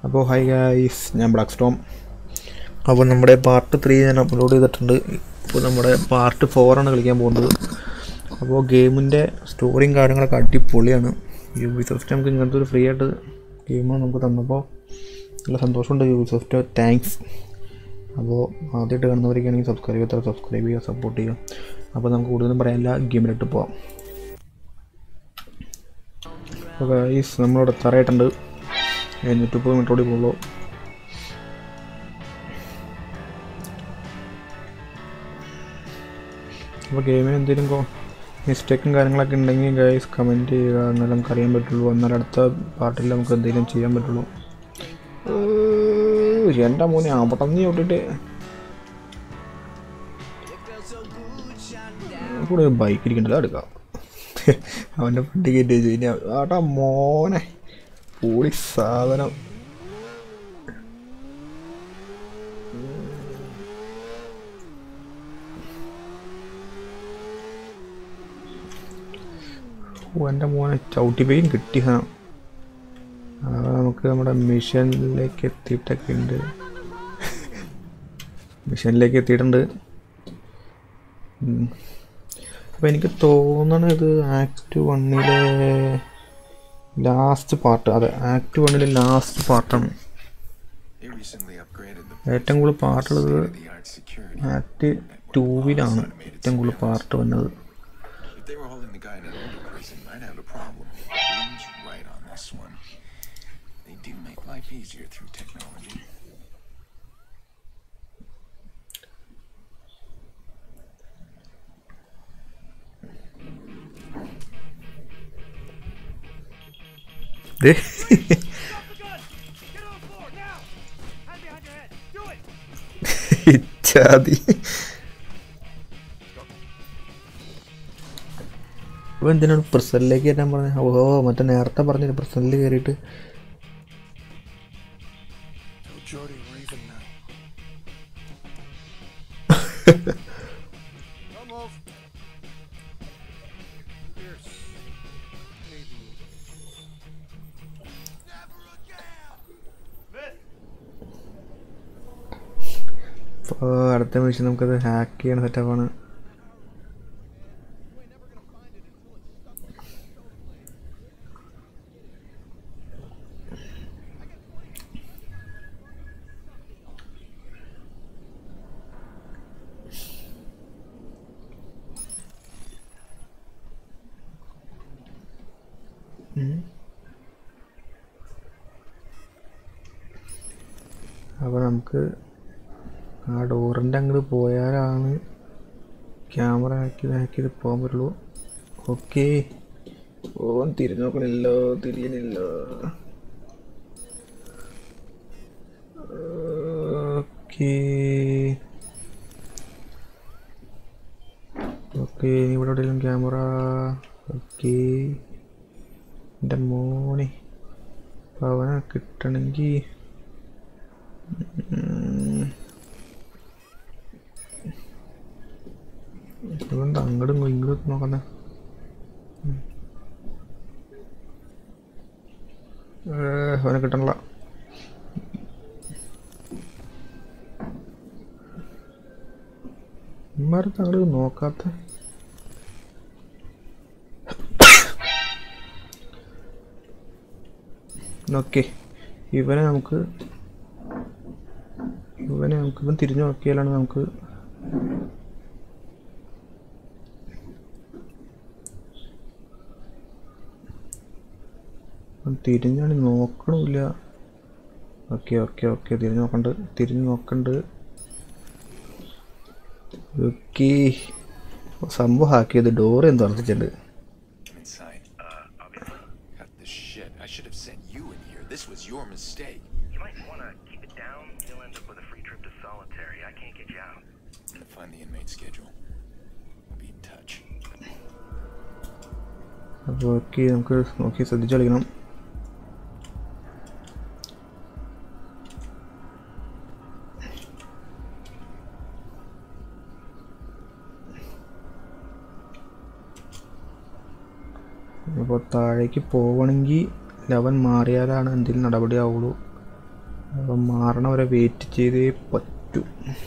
അപ്പോൾ hi guys ഞാൻ Black Storm അപ്പോൾ നമ്മുടെ പാർട്ട് ത്രീ ഞാൻ അപ്ലോഡ് ചെയ്തിട്ടുണ്ട് ഇപ്പോൾ നമ്മുടെ പാർട്ട് ഫോറാണ് കളിക്കാൻ പോകുന്നത് അപ്പോൾ ഗെയിമിൻ്റെ സ്റ്റോറിയും കാര്യങ്ങളൊക്കെ അടിപൊളിയാണ് യൂബി സോഫ്റ്റ് നമുക്ക് ഇങ്ങനത്തെ ഒരു ഫ്രീ ആയിട്ട് ഗെയിം നമുക്ക് തന്നപ്പോൾ നല്ല സന്തോഷമുണ്ട് യൂബി സോഫ്റ്റ് താങ്ക്സ് അപ്പോൾ ആദ്യമായിട്ട് കാണുന്നവരൊക്കെയാണെങ്കിൽ സബ്സ്ക്രൈബ് ചെയ്യാത്ത സബ്സ്ക്രൈബ് ചെയ്യുക സപ്പോർട്ട് ചെയ്യുക അപ്പോൾ നമുക്ക് കൂടുതലും പറയാനില്ല ഗെയിമിലിട്ട് പോവാം അപ്പോൾ ഗൈസ് നമ്മളിവിടെ തറയായിട്ടുണ്ട് എന്നിട്ട് ഇപ്പോൾ മെട്രോടി പോകുള്ളൂ അപ്പോൾ ഗെയിമിന് എന്തെങ്കിലും മിസ്റ്റേക്കും കാര്യങ്ങളൊക്കെ ഉണ്ടെങ്കിൽ ഗൈസ് കമൻറ്റ് ചെയ്യുക എന്നാലും നമുക്ക് അറിയാൻ പറ്റുള്ളൂ എന്നാൽ അടുത്ത പാർട്ടിൽ നമുക്ക് എന്തെങ്കിലും ചെയ്യാൻ പറ്റുള്ളൂ ഏഹ്, എൻ്റെ മോനെ അവിടെ നീ ഓട്ടിട്ട് കൂടെ ബൈക്ക് ഇരിക്കണ്ടല്ലോ എടുക്കാം അവൻ്റെ വണ്ടി കയറ്റി വെച്ചു ഇനി ആട്ടാ മോനെ പൊളി സാധനം ഓ എൻ്റെ മോനെ ചവിട്ടിപ്പേയും കിട്ടി സാധനം ആ, നമുക്ക് നമ്മുടെ മിഷനിലേക്ക് എത്തിയിട്ടൊക്കെ ഉണ്ട് മിഷനിലേക്ക് എത്തിയിട്ടുണ്ട് ഉം. അപ്പോൾ എനിക്ക് തോന്നണത് ഇത് ആക്ട് വണ്ണിലെ ലാസ്റ്റ് പാർട്ട് അതെ ആക്ട് വണ്ണിലെ ലാസ്റ്റ് പാർട്ടാണ് They recently upgraded the ഏറ്റവും കൂടുതൽ പാർട്ടുള്ളത് state-of-the-art security. ആക്ട് ടൂവിലാണ് ഏറ്റവും കൂടുതൽ പാർട്ട് വന്നത് If they were holding the guy in an older prison, I'd have a problem. Boone's right on this one. They do make life easier through technology. ദേ. ഇച്ചാതി ഇപ്പൊ എന്തിനാണ് പ്രസലിലേക്ക് കയറ്റാൻ പറഞ്ഞത് ഓ മറ്റേ നേരത്തെ പറഞ്ഞില്ല പ്രസലിൽ കയറിയിട്ട് Tell Jordy we're even now. ഇപ്പോൾ അടുത്ത മിഷൻ നമുക്കത് ഹാക്ക് ചെയ്യണ സെറ്റപ്പാണ് അപ്പോൾ നമുക്ക് ആ ഡോറിൻ്റെ അങ്ങോട്ട് പോയാലാണ് ക്യാമറ ആക്കി ആക്കിയത് പോകാൻ പറ്റുള്ളൂ ഓക്കെ ഓൻ തിരിഞ്ഞു നോക്കണില്ലോ തിരിയണില്ലോ ഓക്കെ ഓക്കെ ഇവിടെ എവിടെയെങ്കിലും ക്യാമറ ഓക്കെ എൻ്റെ മോനെ അപ്പോൾ അവനെ കിട്ടണമെങ്കിൽ ഇവന്താ അങ്ങോട്ടും ഇങ്ങോട്ടും നോക്കുന്നേ അവനെ കിട്ടണില്ല ഇമാരത്ത് അങ്ങോട്ട് നോക്കാത്ത ഓക്കെ ഇവനെ നമുക്ക് ഇവനെ നമുക്ക് ഇവൻ തിരിഞ്ഞു നോക്കിയാലാണ് നമുക്ക് അവൻ തിരിഞ്ഞാണ് നോക്കണില്ല ഓക്കെ ഓക്കെ ഓക്കെ തിരിഞ്ഞു നോക്കണ്ട് തിരിഞ്ഞു നോക്കണ്ട് ഓക്കെ സംഭവം ഹാക്ക് ചെയ്ത് ഡോർ എന്തോ അടച്ചിട്ടുണ്ട് Inside. Uh, I'll be Cut the shit. I should have sent you in here. This was your mistake. You might want to keep it down. You'll end up with a free trip to solitary. I can't get you out. I'm gonna find the inmate schedule. I'll be in touch. അപ്പോൾ okay നമുക്ക് നോക്കി ശ്രദ്ധിച്ച് കളിക്കണം അപ്പോൾ താഴേക്ക് പോവണമെങ്കിൽ eleven മാറിയാലാണ് എന്തെങ്കിലും നടപടി ആവുള്ളൂ അപ്പം മാറണവരെ വെയിറ്റ് ചെയ്തേ പറ്റൂ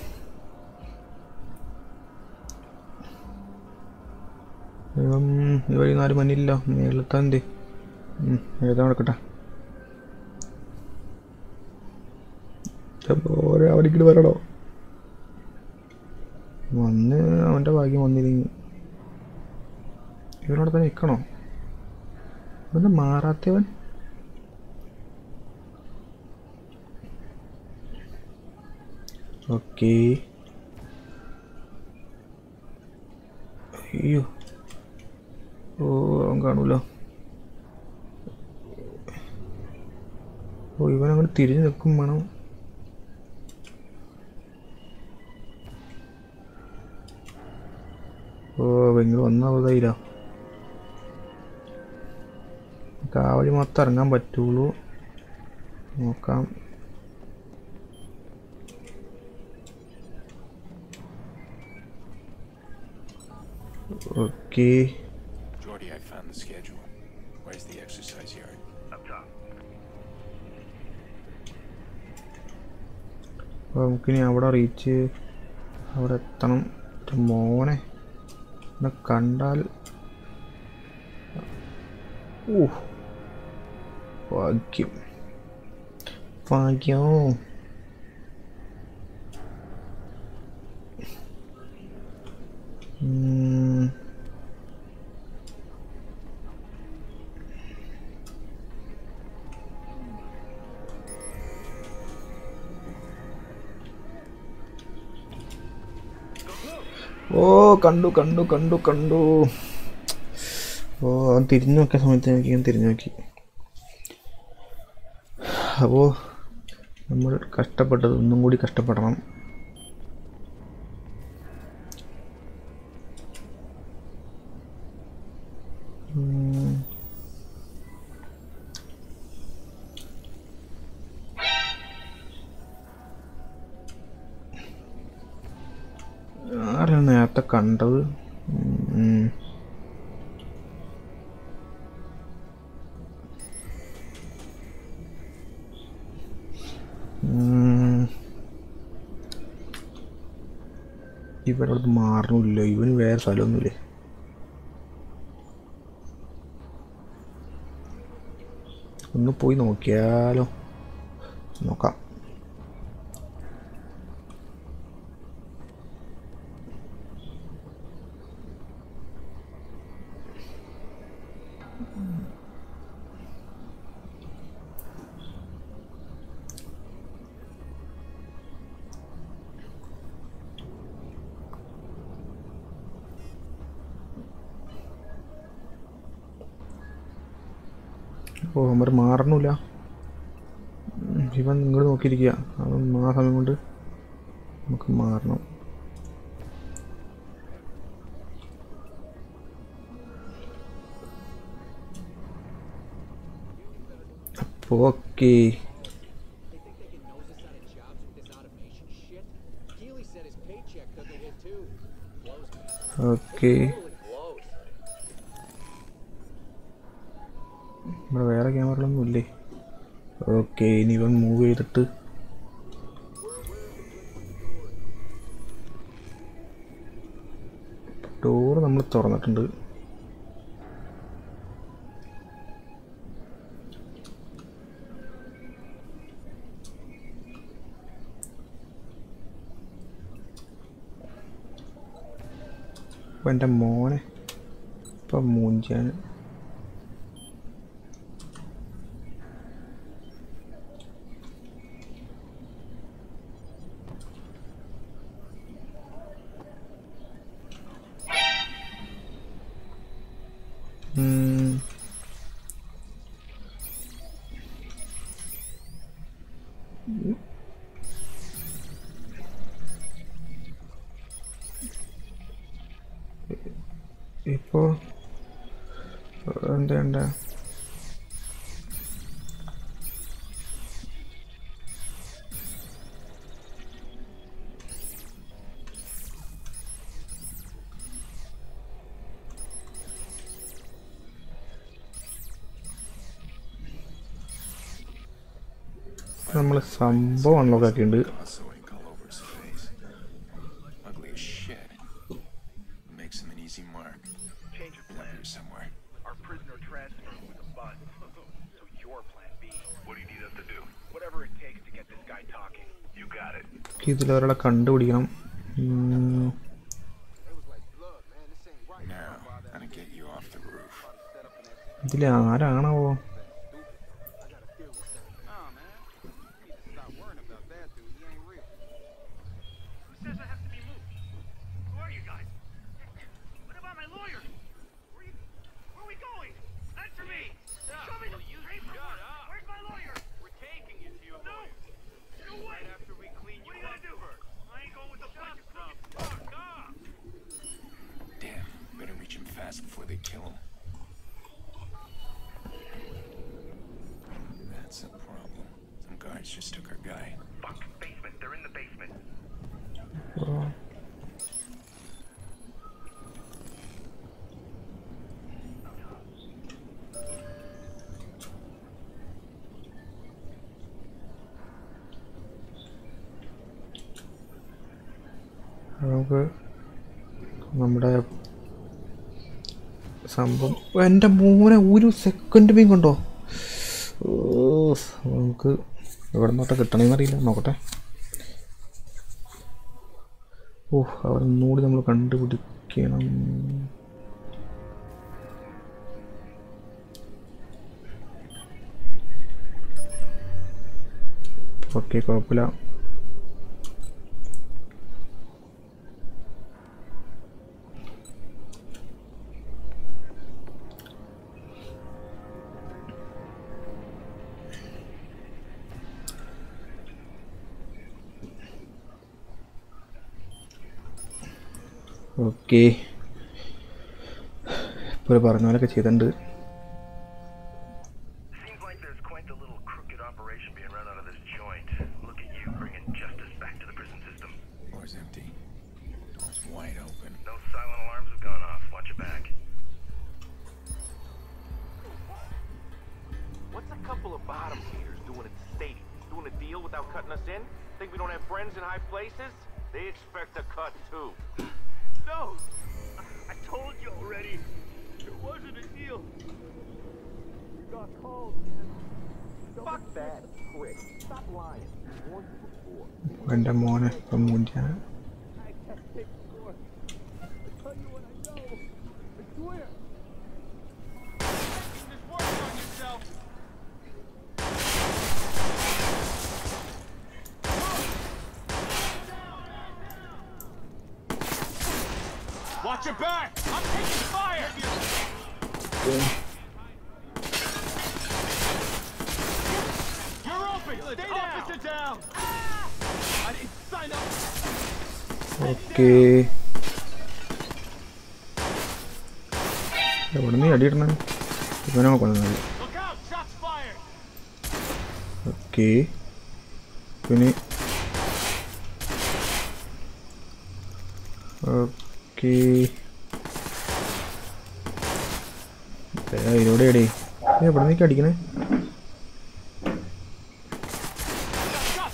ഇവൻ ഈ വഴി നാല് മണിയില്ല മേളത്താൻ എന്തേ എഴുതാൻ നടക്കട്ടെ ഓരോ അവിടേക്കിട്ട് വരണോ വന്ന് അവൻ്റെ ഭാഗ്യം വന്നില്ലെങ്കിൽ ഇവനോട് തന്നെ നിൽക്കണോ ഇവന് മാറാത്തവൻ ഓക്കേ അയ്യോ ഓ അവൻ കാണൂല ഓ ഇവൻ അങ്ങോട്ട് തിരിഞ്ഞു നിൽക്കും വേണം ഓ ഇങ്ങോട്ട് വന്നാൽ അവതായില്ല കാവലി മൊത്തം ഇറങ്ങാൻ പറ്റുള്ളൂ നോക്കാം okay Jordy, I found the schedule. Where's the exercise yard? Up top. അപ്പോൾ നമുക്കിനി അവിടെ റീച്ച് അവിടെ എത്തണം ഒരു മോനെ എന്നെ കണ്ടാൽ ഓ ഭാഗ്യം ഭാഗ്യം ഉം. ഓ കണ്ടു കണ്ടു കണ്ടു കണ്ടു ഓ അവൻ തിരിഞ്ഞു നോക്കിയ സമയത്ത് എനിക്ക് ഞാൻ തിരിഞ്ഞു നോക്കി അപ്പോൾ നമ്മൾ കഷ്ടപ്പെട്ടത് ഒന്നും കൂടി കഷ്ടപ്പെടണം ഉം. ആരാണ് നേരത്തെ കണ്ടത് ഉം. ഉം. ഇവരോട് മാറണില്ല ഇവന് വേറെ സ്ഥലമൊന്നുമില്ലേ ഒന്ന് പോയി നോക്കിയാലോ നോക്കാം ഓ അവർ മാറണില്ല ഉം, ഇവൻ ഇങ്ങോട്ട് നോക്കിയിരിക്കുക അവൻ ആ സമയം കൊണ്ട് നമുക്ക് മാറണം അപ്പോൾ okay They think they can nose us out of jobs with this automation shit? Keeley said his paycheck took a hit too. Blows me. Okay Totally blows. ഇവിടെ വേറെ ക്യാമറകളൊന്നും ഇല്ലേ ഓക്കെ ഇനി ഇവൻ മൂവ് ചെയ്തിട്ട് ഡോറ് നമ്മൾ തുറന്നിട്ടുണ്ട് അപ്പം എൻ്റെ മോനെ ഇപ്പം മൂഞ്ചാൻ ഉം. ഇപ്പോ എന്താ വേണ്ട നമ്മൾ സംഭവം അൺലോക്ക് ആക്കിയിട്ടുണ്ട് Also ink all over his face. Ugly as shit. Makes him an easy mark. Change your He's up plan. here somewhere. Our prisoner transferred with a bus. so your plan B. What do you need us to do? Whatever it takes to get this guy talking. You got it. ഇതിൽ ഒരാളെ കണ്ടുപിടിക്കണം ഉം, Now, how to get you off the roof. ഇതിൽ ആരാണാവോ Who says I have to be moved? Who are you guys? What about my lawyer? Where, you, where are we going? Answer me! Show me the paperwork! Where's my lawyer? We're taking you to your no. lawyer. No way! Right after we clean you, what are you gonna do? I ain't going with the bunch of crooks. Fuck off! Damn, better reach him fast before they kill him. That's a problem. Some guards just took our guy. Fuck, basement. They're in the basement. നമുക്ക് നമ്മുടെ സംഭവം എൻ്റെ മോനെ ഒരു second മീൻ കണ്ടോ ഓ, നമുക്ക് എവിടെ നിന്നോട്ടെ കിട്ടണമെന്ന് അറിയില്ല നോക്കട്ടെ ഓ അവിടെ നിന്നുകൂടി നമ്മൾ കണ്ടുപിടിക്കണം ഓക്കെ കുഴപ്പമില്ല ഓക്കെ ഇപ്പോൾ പറഞ്ഞ പോലെയൊക്കെ ചെയ്തിട്ടുണ്ട് Seems like there's quite the little crooked operation being run out of this joint. Look at you bringing justice back to the prison system. Door's empty. Door's wide open. No silent alarms have gone off. Watch your back. What's a couple of bottom feeders doing at the stadium? Doing a deal without cutting us in? Think we don't have friends in high places? They expect a cut too. No! I told you already. It wasn't a deal. You got called, man. Fuck that prick. Stop lying. Warned you before. എൻ്റെ മോനെ ഇപ്പം മുഞ്ചാണ് I can't take the score. I tell you what I know. I swear. Just work on yourself. Watch your back! I'm taking fire! You're open! Stay down! Officer down! I didn't sign up! Okay എവിടെ നീ അടിയിടണേ ഇവനെ കൊന്നത് Look out! Shots fired! Okay പിന്നെ okay ഇതിലൂടെ എടി എവിടെ നീക്ക് അടിക്കണേ Shots!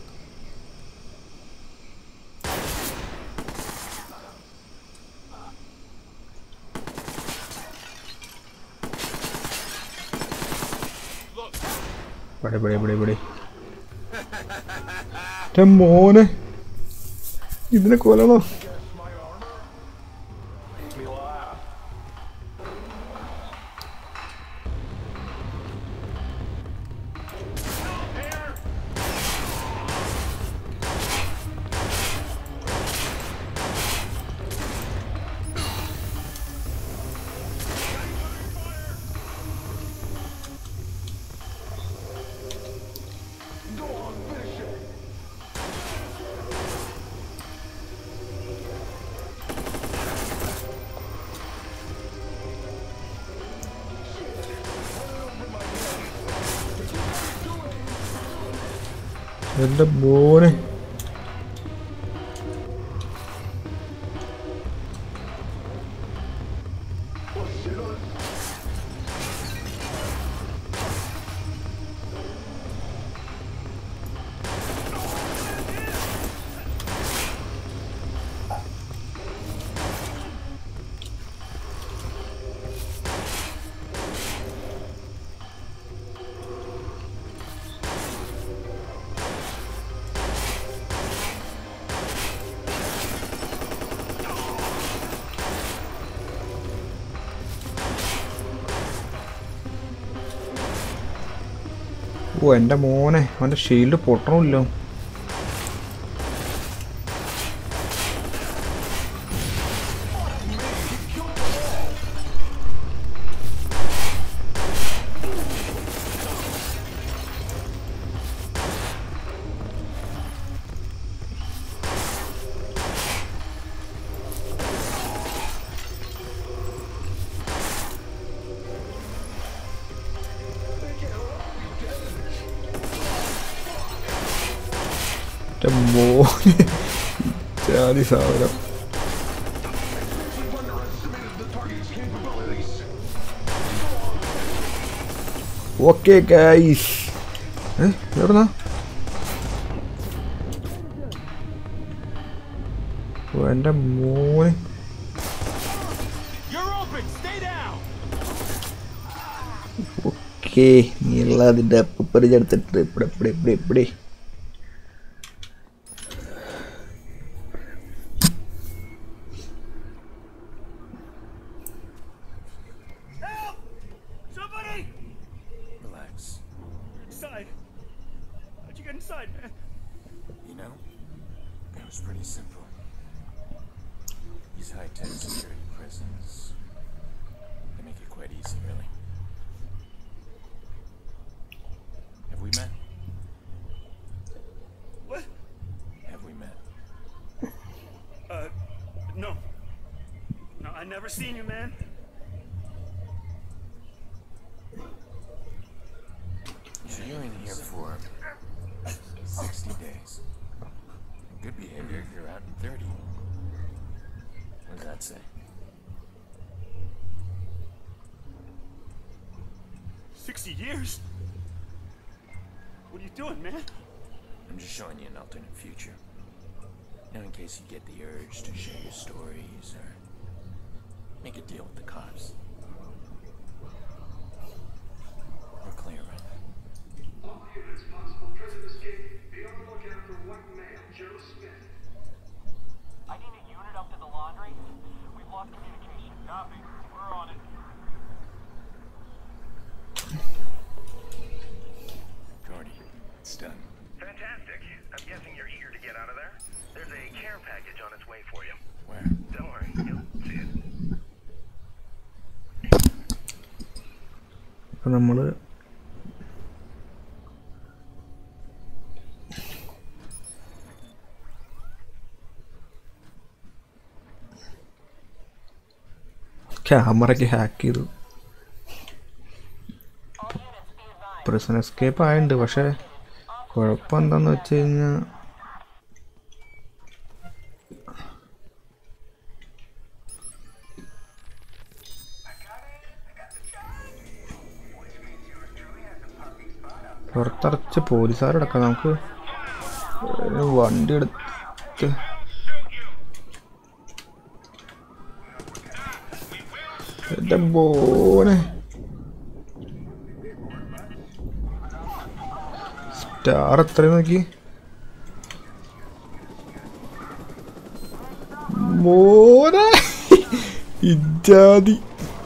Look! ഇവിടെ ഇവിടെ ഇവിടെ ഇവിടെ എൻ്റെ മോനെ ഇതിനെ കൊല്ലണോ എൻ്റെ മോനെ ഓ എൻ്റെ മോനെ അവൻ്റെ ഷീൽഡ് പൊട്ടണമില്ലോ എൻ്റെ മോനെ ജാതി സാധനം ഓക്കെ ഗൈസ് ഏ എവിടുന്നാ ഓ എൻ്റെ മോനെ You're open. Stay down. Okay നീ എല്ലാം അതിൻ്റെ അപ്പരിച്ചെടുത്തിട്ട് ഇവിടെ ഇവിടെ ഇവിടെ ഇവിടെ Help! Somebody! Relax. Inside. How'd you get inside, man? You know, it was pretty simple. These high-tech security prisons, they make it quite easy, really. Have we met? What? Have we met? Uh, no. No, I never seen you, man. So you're in here for 60 days. In good behavior, you're out in 30. What does that say? Sixty years? What are you doing, man? I'm just showing you an alternate future. Now, in case you get the urge to share your stories or make a deal with the cops. We're clear, right? All units possible prison escape. Be on the lookout for white male Joe Smith. I need a unit up to the laundry. We've lost communication. Copy. We're on it. Jordy, it's done. Fantastic. I'm guessing you're eager to get out of there. There's a care package on its way for you. Where? Don't worry, you'll see it. ഇപ്പം നമ്മൾ ക്യാമറയ്ക്ക് hack ചെയ്തു പ്രസൻ escape ആയിട്ടുണ്ട് പക്ഷേ കുഴപ്പം എന്താന്ന് വെച്ച് കഴിഞ്ഞാൽ പുറത്തടച്ച് പോലീസുകാരടക്കാം നമുക്ക് ഒരു വണ്ടി എടുത്ത് എന്റെ മോനെ സ്റ്റാർ എത്രയും നോക്കി മോനെ ഇജാതി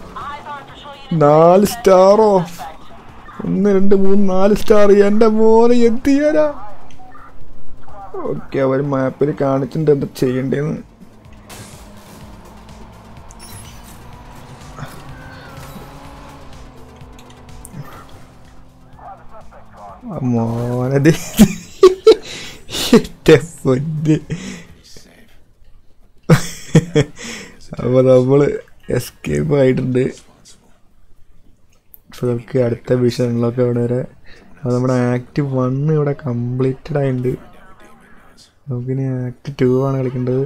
നാല് സ്റ്റാറോ ഒന്ന് രണ്ട് മൂന്ന് നാല് സ്റ്റാർ എന്റെ മോനെ എത്തിയാരാ ഓക്കെ അവർ മാപ്പിൽ കാണിച്ചിട്ടുണ്ട് എന്താ ചെയ്യണ്ടേന്ന് ആ മോനത് എന്റെ പൊന്ന് Safe. അപ്പൊ നമ്മള് എസ്കേപ്പ് ആയിട്ടുണ്ട് ഇപ്പൊ നമുക്ക് അടുത്ത വിഷയങ്ങളിലൊക്കെ ഇവിടെ വരെ അപ്പൊ നമ്മുടെ ആക്ട് വൺ ഇവിടെ കംപ്ലീറ്റഡ് ആയിട്ടുണ്ട് നമുക്കിനി ആക്ട് ടു ആണ് കളിക്കേണ്ടത്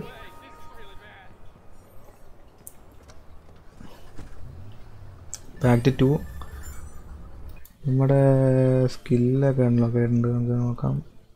ആക്ട് ടു നമ്മുടെ സ്കില്ലൊക്കെ അൺലോക്ക് ആയിട്ടുണ്ട് നമുക്ക് നോക്കാം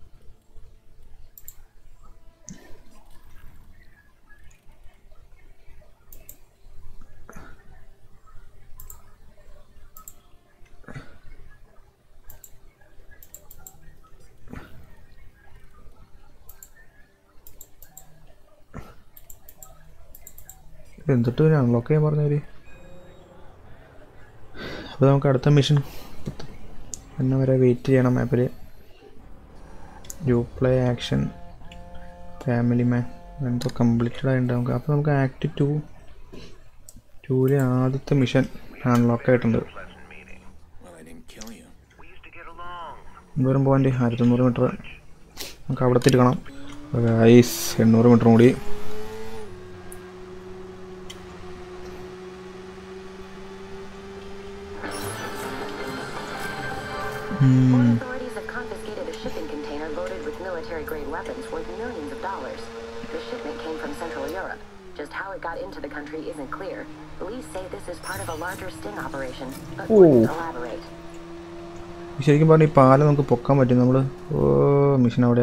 എന്നിട്ട് അൺലോക്ക് ചെയ്യാൻ പറഞ്ഞവര് അപ്പോൾ നമുക്ക് അടുത്ത മിഷൻ എന്നെ വരെ വെയിറ്റ് ചെയ്യണം മാപ്പിൽ you play action family man എന്തോ കംപ്ലീറ്റഡ് ആയിട്ടുണ്ട് നമുക്ക് അപ്പോൾ നമുക്ക് ആക്ട് ടു ടൂവിലെ ആദ്യത്തെ മിഷൻ അൺലോക്ക് ആയിട്ടുണ്ട് Well, I didn't kill you. We used to get along. എന്തോരം പോയിന്റ് ആയിരത്തി തൊണ്ണൂറ് മീറ്റർ നമുക്ക് അവിടെ എത്തിക്കണം ഗൈസ് എണ്ണൂറ് മീറ്റർ കൂടി Port authorities have confiscated a shipping container loaded with military-grade weapons worth millions of dollars. The shipment came from Central Europe. Just how it got into the country isn't clear. Police say this is part of a larger sting operation, but wouldn't elaborate. ശരിക്കും പറഞ്ഞാൽ ഈ പാലം നമുക്ക് പൊക്കാൻ പറ്റും നമ്മൾ ഓ mission അവിടെയാ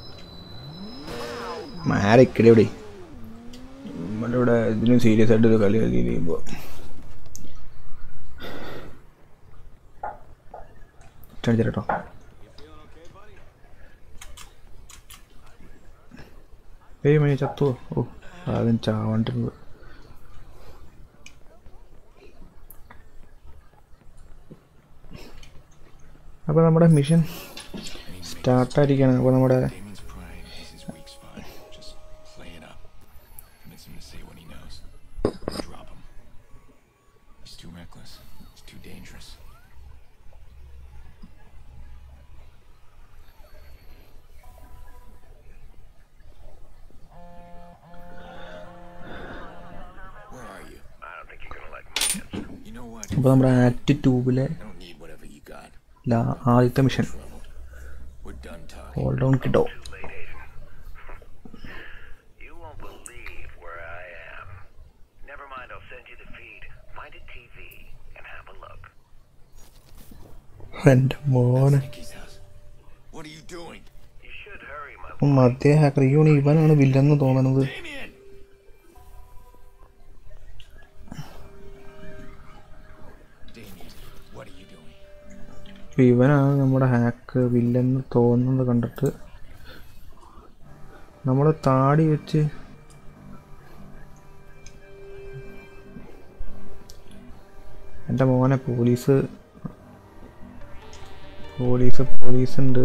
മാരക്കിടെ ഇവിടെ നമ്മളിവിടെ ഇതിനും സീരിയസ് ആയിട്ട് ഒരു കളി കളി ചെയ്യുമ്പോൾ കേട്ടോ ഏയ് മണി ചത്തുവോ ഓ ആദ്യം ചാവാണ്ടിരുന്നത് അപ്പോൾ നമ്മുടെ മിഷൻ സ്റ്റാർട്ടായിരിക്കുകയാണ് അപ്പോൾ നമ്മുടെ Damon's pride is his weak spot. Just play it up. Convince him to say what he knows. Drop him. He's too reckless. He's too dangerous. Where are you? I don't think you're gonna like my answer. You know what? അപ്പോൾ നമ്മുടെ act ട്യൂബിലെ I don't need whatever you got. ലാ ആദ്യത്തെ mission Trouble. We're done talking. Hold down കിട്ടോ Too late, Aiden. You won't believe where I am. Never mind, I'll send you the feed. Find a TV and have a look. എൻ്റെ മോനെ Nikki's house. What are you doing? You should hurry, my അപ്പം മധ്യ hacker ഈ ഇവനാണ് വില്ലെന്ന് തോന്നുന്നത് Damien! Damien, what are you doing? അപ്പം ഇവനാണ് നമ്മുടെ ഹാക്ക് വില്ലെന്ന് തോന്നുന്നത് കണ്ടിട്ട് നമ്മൾ താടി വെച്ച് എൻ്റെ മോനെ പോലീസ് പോലീസ് പോലീസ് ഉണ്ട്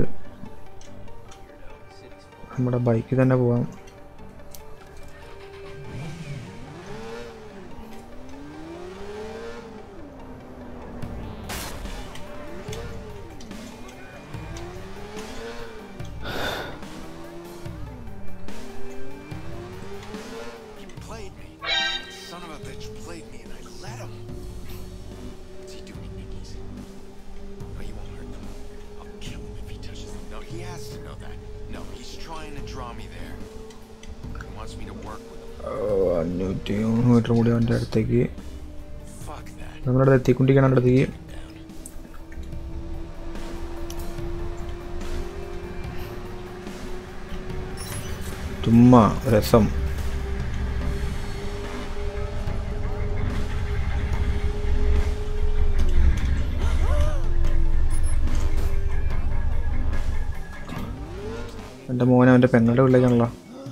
നമ്മുടെ ബൈക്കിൽ തന്നെ പോവാം He played me. Son of a bitch played me and I let him. What's he doing, Nikki's? Oh, you won't hurt them. I'll kill him if he touches them. No, he has to know that. No, he's trying to draw me there. He wants me to work with him. ഓ, അഞ്ഞൂറ്റി മൂന്ന് metre കൂടി അവൻ്റെ അടുത്തേക്ക് Fuck that. നമ്മുടെ അടുത്ത് എത്തിക്കൊണ്ടിരിക്കണം അവൻ്റെ അടുത്തേക്ക് Down. ചുമ്മാ രസം എൻ്റെ മോനെ അവൻ്റെ പെങ്ങളുടെ വീട്ടിലേക്കാണല്ലോ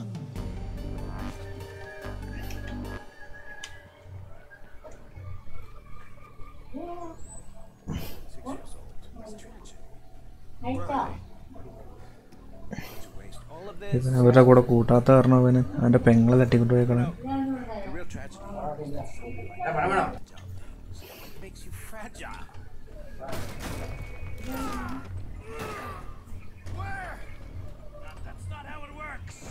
ഇവൻ അവരുടെ കൂടെ കൂട്ടാത്ത കാരണം അവന് അവൻ്റെ പെങ്ങളെ തട്ടിക്കൊണ്ട് പോയേക്കണം Makes you fragile. That's not how it works.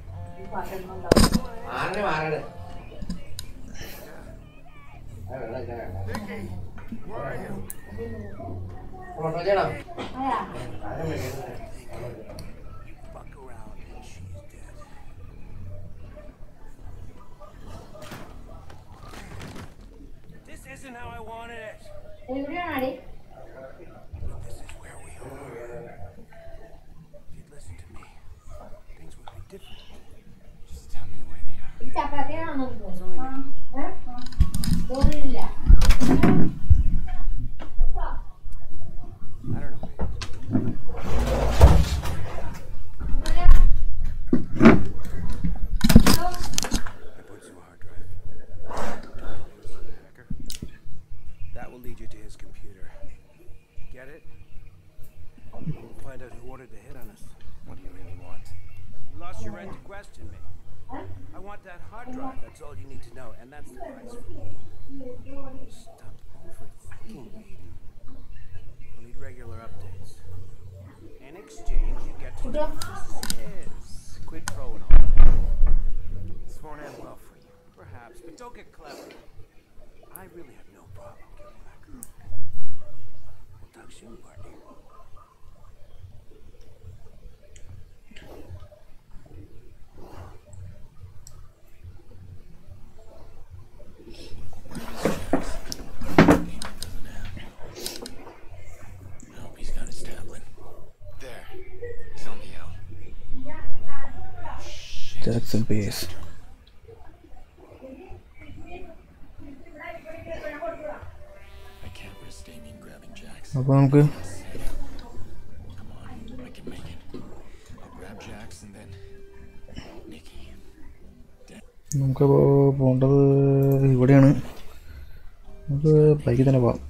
Fuck around and she's dead. This isn't how I wanted it. എവിടെയാണടി But this is where we are. If you'd listened to me, things would be different. Just tell me where they are. ഈ ചപ്പാത്തിയാണോ നോക്കുന്നത്? ആ, ഏ? ആ. തോന്നുന്നില്ല I don't know. I put you a hard drive. Hacker. That will lead you to his computer. Get it? honest. What do you really want? You lost your right to question me. I want that hard drive. That's all you need to know, and that's the price. Stop overthinking. I need regular updates. In exchange, you get to know yes. Quid pro and all. This won't end well for you, perhaps, but don't get clever. I really have no problem killing that girl. We'll talk soon, partner. I hope he's got his tablet. There. He's on the L. Jackson Pearce I can't risk Damien grabbing Jax. അപ്പോൾ നമുക്ക് Come on, I can make it. I'll grab Jax and then Nikki. നമുക്കപ്പോൾ പോകേണ്ടത് ഇവിടെയാണ് നമുക്ക് ബൈക്കിൽ തന്നെ പോവാം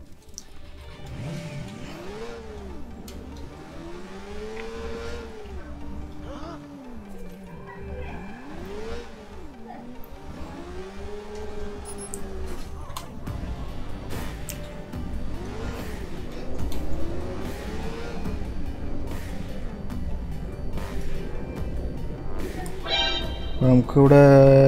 അപ്പോൾ നമുക്കിവിടെ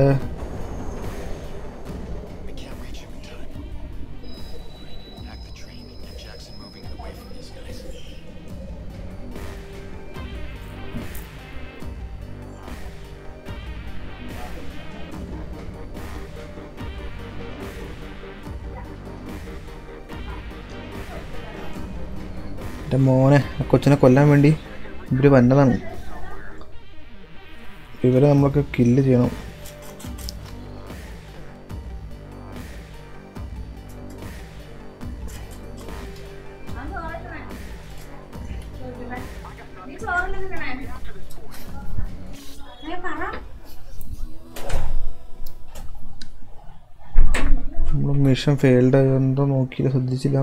I can't reach him in time. Hack the train and get Jackson moving and away from these guys. എൻ്റെ മോനെ ആ കൊച്ചിനെ കൊല്ലാൻ വേണ്ടി ഇവർ വന്നതാണ് ഇവരെ നമ്മൾക്ക് കില്ല് ചെയ്യണം നീ ചോറിന് തിന്നണേ ഏ പറ നമ്മൾ മിഷൻ ഫെയിൽഡ് എന്തോ നോക്കിയില്ല ശ്രദ്ധിച്ചില്ല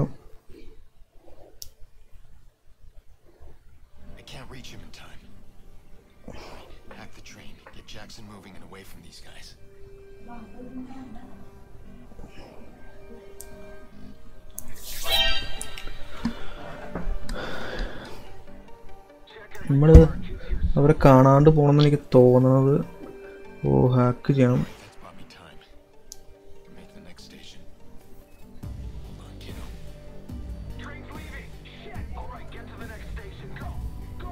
I can't reach him in time. Hack the train, get Jackson moving and away from these guys. നമ്മൾ അവരെ കാണാണ്ട് പോകണമെന്ന് എനിക്ക് തോന്നുന്നത് ഓ ഹാക്ക് ചെയ്യണം That's bought me time. Can make the next station. Hold on, kiddo. Train's leaving. Shit. All right, get to the next station. Go. Go.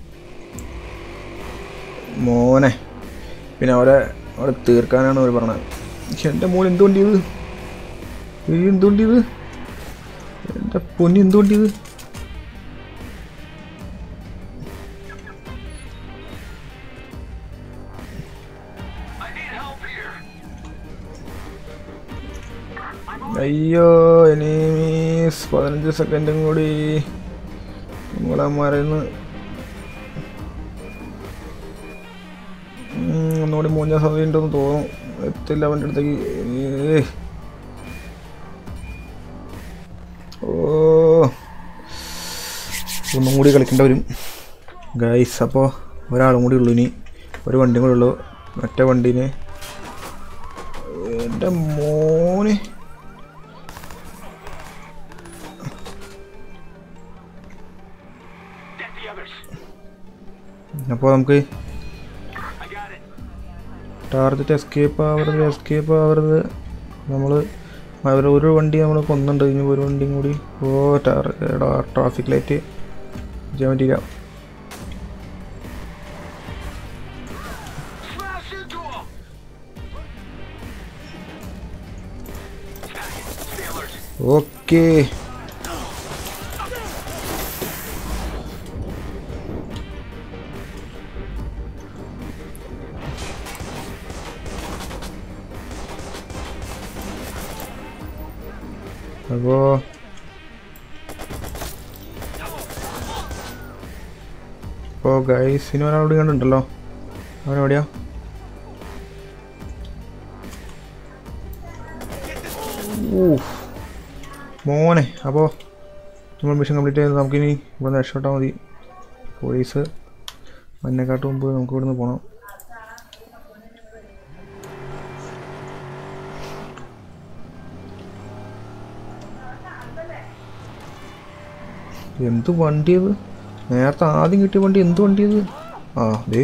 മോനെ പിന്നെ അവരെ അവിടെ തീർക്കാനാണ് അവർ പറഞ്ഞത് പക്ഷെ എൻ്റെ മോൻ എന്ത് വണ്ടി ഇത് ഈ എന്ത് വണ്ടി ഇത് എൻ്റെ പൊന്നി എന്ത് വണ്ടി ഇത് I need help here. അയ്യോ എനിമീസ് പതിനഞ്ച് സെക്കൻഡും കൂടി നമ്മളെ മറന്ന് ഒന്നുകൂടി മൂഞ്ഞ സാധ്യതയുണ്ടെന്ന് തോന്നുന്നു എത്തില്ല അവൻ്റെ അടുത്തേക്ക് ഏയ്. ഓ ഒന്നും കൂടി കളിക്കേണ്ട വരും ഗൈസ് അപ്പോൾ ഒരാളും കൂടി ഉള്ളൂ ഇനി ഒരു വണ്ടിയും കൂടി ഉള്ളൂ മറ്റേ വണ്ടീനെ എൻ്റെ മോനെ Get the others. അപ്പോൾ നമുക്ക് I got it. Target escape ആവരുത് എസ്കേപ്പ് ആവരുത് നമ്മൾ അവർ ഒരു വണ്ടി നമ്മൾ കൊന്നുണ്ട് ഇനി ഒരു വണ്ടിയും കൂടി ഓ ടാർ ട്രാഫിക് ലൈറ്റ് ചെയ്യാൻ പറ്റില്ല Smash into him. Steelers. Okay അപ്പോൾ അപ്പോൾ ഗൈസിന് ഒരാളോട് കണ്ടുണ്ടല്ലോ അവനെവിടെയാ ഊഫ് മോനെ അപ്പോൾ നമ്മൾ മിഷൻ കംപ്ലീറ്റ് ചെയ്ത് നമുക്കിനി ഇവിടെ രക്ഷപ്പെട്ടാൽ മതി പോലീസ് അതിനെക്കാട്ട് മുമ്പ് നമുക്ക് ഇവിടുന്ന് പോകണം എന്ത് വണ്ടിയത് നേരത്തെ ആദ്യം കിട്ടിയ വണ്ടി എന്ത് വണ്ടിയത് ആ ദേ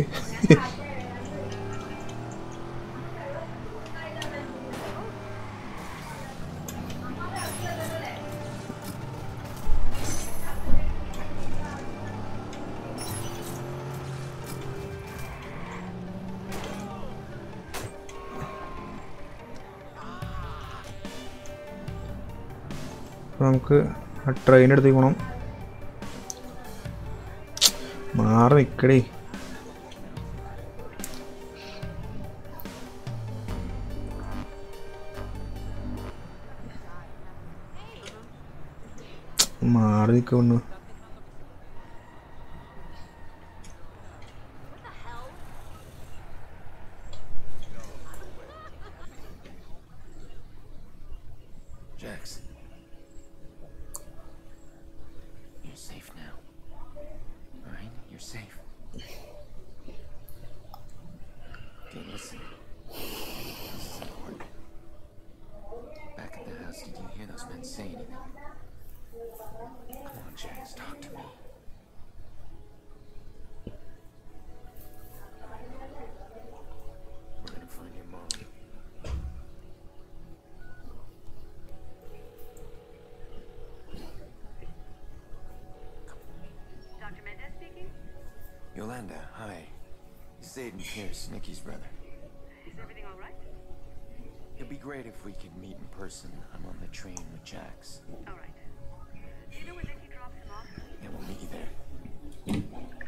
അപ്പോൾ നമുക്ക് ആ ട്രെയിൻ എടുത്തേക്ക് പോകണം മാറി നിൽക്കടേ മാറി നിൽക്കുന്നു Jax. You're safe now. Alright? You're safe. Okay, listen. This is important. Back at the house, did you hear those men say anything? Come on, Jax, talk to me. We're gonna find your mom. Dr. Mendez speaking? Yolanda, hi. It's Aiden Pierce, Nikki's brother. Is everything all right? It'd be great if we could meet in person. I'm on the train with Jax. All right. Do you know where Nicky drops him off? Yeah, we'll meet you there.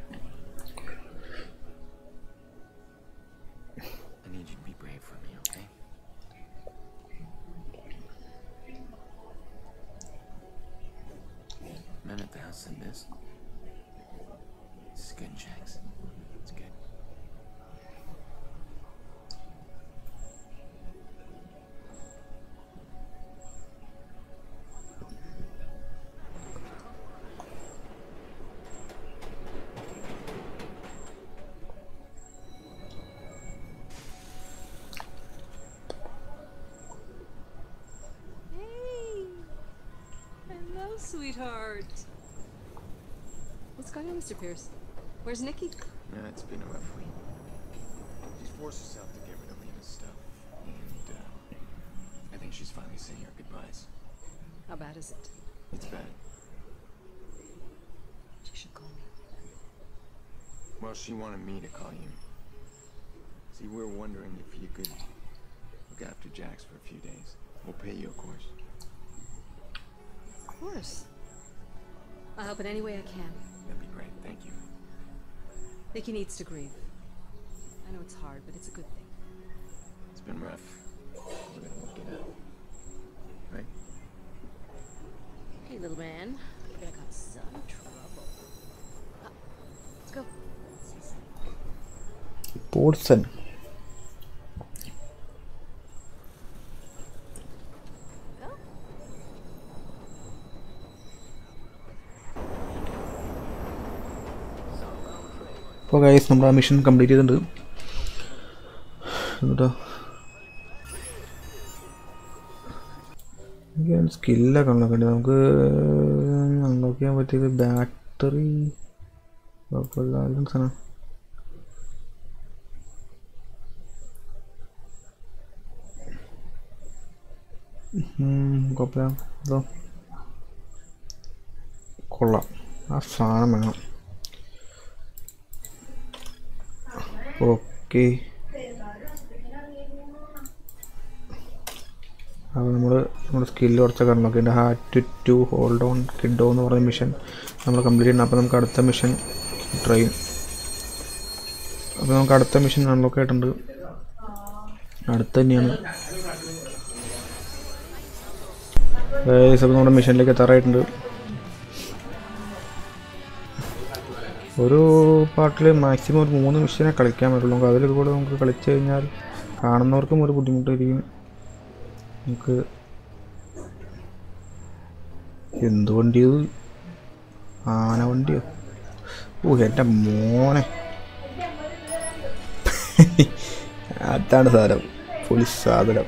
I need you to be brave for me, okay? Men at the house said this. This is good, Jax. It's good. Hey! Hello, sweetheart. What's going on, Mr. Pierce? Where's Nikki? Yeah, it's been a rough week. She's forced herself to get rid of Lena's stuff. And, uh, I think she's finally saying her goodbyes. How bad is it? It's bad. She should call me. Well, she wanted me to call you. See, we were wondering if you could look after Jax for a few days. We'll pay you, of course. Of course. I'll help in any way I can. That'd be great. Thank you. Nikki needs to grieve. I know it's hard, but it's a good thing. It's been rough. We're gonna work it out. Right? Hey, little man. You're gonna cause some trouble. Ah, let's go. പോട്സൺ അപ്പോൾ guys നമ്മുടെ ആ mission complete ചെയ്തിട്ടുണ്ട് എന്നിട്ടോ എനിക്ക് സ്കില്ലൊക്കെ ഉണ്ടാക്കേണ്ടത് നമുക്ക് unlock ചെയ്യാൻ പറ്റിയത് ബാറ്ററി കുഴപ്പമില്ല സാധനം ഉം, കുഴപ്പമില്ല അതോ കൊള്ളാം ആ സാധനം വേണം ഓക്കെ അപ്പോൾ നമ്മൾ നമ്മുടെ സ്കില്ല് കുറച്ചൊക്കെ അൺലോക്ക് ഉണ്ട് hat to hold on kiddo എന്ന് പറയുന്ന മിഷൻ നമ്മൾ കംപ്ലീറ്റ് ചെയ്യണം അപ്പോൾ നമുക്ക് അടുത്ത മിഷൻ ട്രെയിൻ അപ്പോൾ നമുക്ക് അടുത്ത മിഷൻ അൺലോക്ക് ആയിട്ടുണ്ട് അടുത്ത് തന്നെയാണ് ഗൈസ് അപ്പോൾ നമ്മുടെ മിഷനിലേക്ക് എത്താറായിട്ടുണ്ട് ഒരു പാട്ടിൽ മാക്സിമം ഒരു മൂന്ന് മിഷനെ കളിക്കാൻ പറ്റുള്ളൂ നമുക്ക് അതിൽ കൂടെ നമുക്ക് കളിച്ചു കഴിഞ്ഞാൽ കാണുന്നവർക്കും ഒരു ബുദ്ധിമുട്ടായിരിക്കും നമുക്ക് എന്ത് വണ്ടിയത് ആന വണ്ടിയോ ഓ എൻ്റെ മോനെ അതാണ് സാധനം പൊളി സാധനം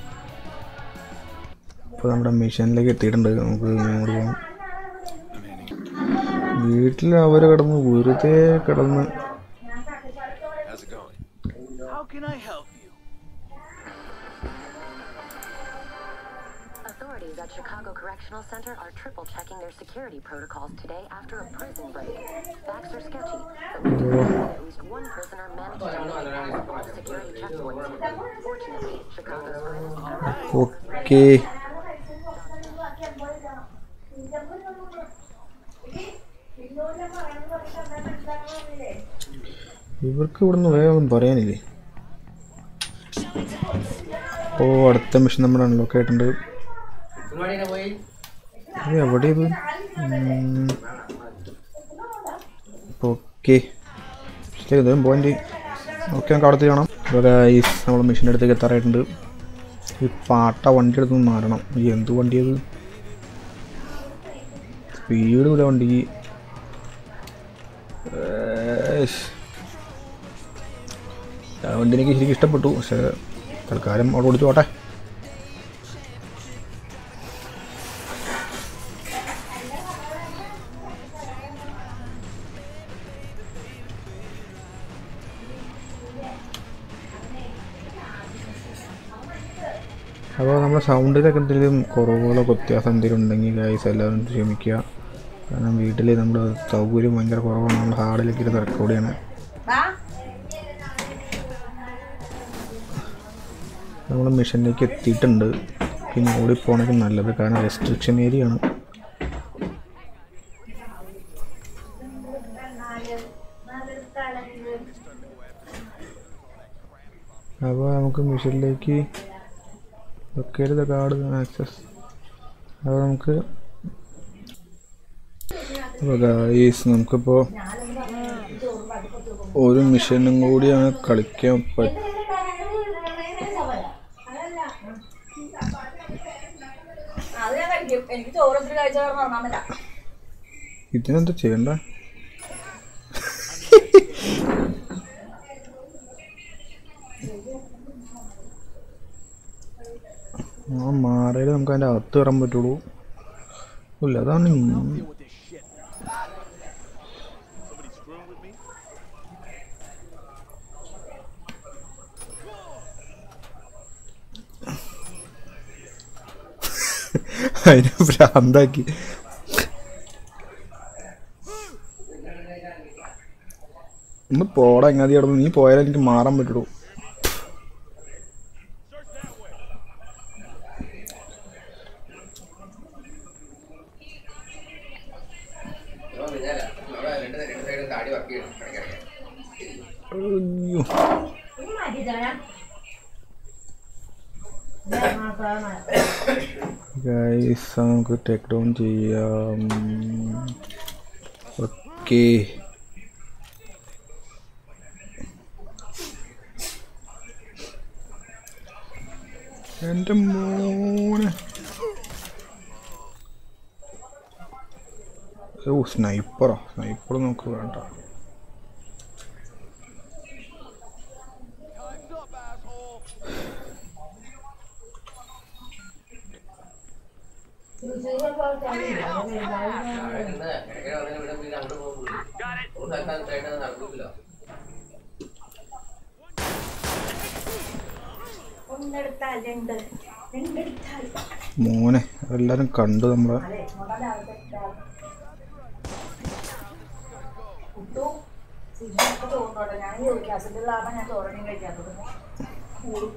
ഇപ്പോൾ നമ്മുടെ മിഷനിലേക്ക് എത്തിയിട്ടുണ്ട് നമുക്ക് ഇങ്ങോട്ട് പോകാം വീട്ടിൽ അവർ കിടന്ന് വെറുതെ കിടന്ന് How's it going? How can I help you? Authorities at Chicago Correctional Center are triple checking their security protocols today after a prison break. Facts are sketchy, but we do know that at least one prisoner managed to make all security checkpoints. Fortunately, Chicago's finest okay ഇവർക്ക് ഇവിടുന്ന് വേഗം പറയാനില്ലേ ഓ അടുത്ത mission നമ്മുടെ unlock ആയിട്ടുണ്ട് ഇത് എവിടെ ഇത് okay ഇതും പോയിന്റ് ഓക്കെ നമുക്ക് അവിടെ കാണാം ഈ നമ്മൾ മെഷീൻ്റെ അടുത്തേക്ക് എത്താറായിട്ടുണ്ട് ഈ പാട്ട വണ്ടി എടുത്ത് മാറണം ഈ എന്ത് വണ്ടിയത് സ്പീഡ് ഇല്ല വണ്ടിക്ക് ഏയ്ഷ്. ആ വണ്ടി എനിക്ക് ശരിക്കും ഇഷ്ടപ്പെട്ടു പക്ഷേ തൽക്കാലം അവിടെ ഓടിച്ചു പോട്ടെ അപ്പോൾ നമ്മുടെ സൗണ്ടിലൊക്കെ എന്തെങ്കിലും കുറവുകളോ വ്യത്യാസം എന്തെങ്കിലും ഉണ്ടെങ്കിൽ ഗൈസ് എല്ലാവരും ക്ഷമിക്കുക കാരണം വീട്ടിൽ നമ്മുടെ സൗകര്യം ഭയങ്കര കുറവാണ് നമ്മൾ ഹാർഡിലേക്ക് ഇരുന്ന് റെക്കോർഡ് ചെയ്യണം നമ്മൾ മിഷനിലേക്ക് എത്തിയിട്ടുണ്ട് പിന്നെ ഓടിപ്പോണെങ്കിൽ നല്ലത് കാരണം റെസ്ട്രിക്ഷൻ ഏരിയ ആണ് അപ്പോൾ നമുക്ക് മിഷനിലേക്ക് ലൊക്കേറ്റ് ദ കാർഡ് ആക്സസ് അപ്പോൾ നമുക്ക് അപ്പോൾ ഗായ്സ് നമുക്കിപ്പോൾ ഒരു മിഷനും കൂടിയാണ് കളിക്കാൻ പറ്റും അത് ഞാൻ കഴിക്കും എനിക്ക് ചോറ് ഒത്തിരി കഴിച്ചാൽ ഉറങ്ങാൻ പറ്റാ ഇതിനെന്താ ചെയ്യണ്ട ആ മാറയിൽ നമുക്ക് അതിൻ്റെ അകത്ത് കയറാൻ പറ്റുള്ളൂ ഇല്ല അതാണ് ഈ- അതിനെ ഭ്രാന്താക്കി ഒന്ന് പോടാ എങ്ങാതി കിടന്ന് നീ പോയാലേ എനിക്ക് മാറാൻ പറ്റുള്ളൂ അയ്യോ ഗൈസ് നമുക്ക് ടേക്ക് ഡൗൺ ചെയ്യാം ഓക്കെ എൻ്റെ മോനെ ഓ സ്നൈപ്പറോ സ്നൈപ്പർ നമുക്ക് വേണ്ട ഒന്നെടുത്താൽ രണ്ട് രണ്ടെടുത്താൽ മോനെ എല്ലാരും കണ്ടു നമ്മളെ അതെ മുതലാവട്ടെ കുട്ടു സിജിക്ക് തോന്നോട്ടെ ഞാൻ ചോദിക്കാം അസിന്റെ ലാഭം ഞാൻ തോരണിയും കഴിക്കാത്തത് കൂടും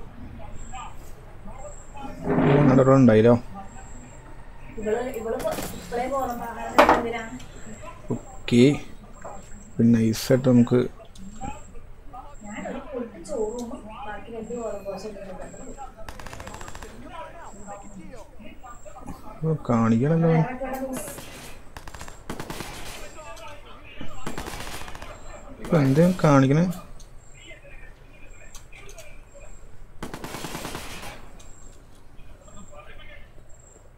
നടവിടെ ഉണ്ടായില്ലോ ഇവള് ഇവള് ഇത്രയും പോകുന്ന എന്തിനാ ഓക്കെ പിന്നെ നൈസായിട്ട് നമുക്ക് ഞാനൊരു പൊട്ടി ചോറും ബാക്കി രണ്ട് ഓരോ ദോശ ഓ, കാണിക്കണല്ലോ ഇപ്പൊ എന്തേ കാണിക്കണേ